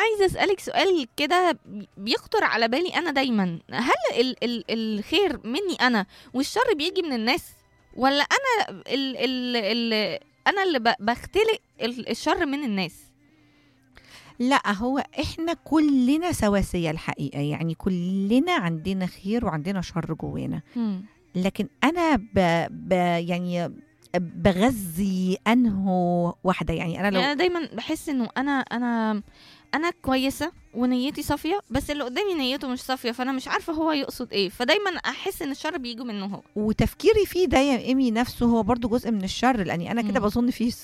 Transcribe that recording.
عايزه اسالك سؤال كده بيخطر على بالي انا دايما هل ال ال الخير مني انا والشر بيجي من الناس ولا انا ال ال ال انا اللي ب- بختلق ال- الشر من الناس لا هو احنا كلنا سواسية الحقيقة يعني كلنا عندنا خير وعندنا شر جوانا لكن انا ب... ب... يعني بغذي انه واحدة يعني انا لو يعني انا دايما بحس انه انا انا انا كويسه ونيتي صافيه بس اللي قدامي نيته مش صافيه فانا مش عارفه هو يقصد ايه فدايما احس ان الشر بيجي منه هو وتفكيري فيه ده يا ايمي نفسه هو برضو جزء من الشر لاني انا كده مم. بظن فيه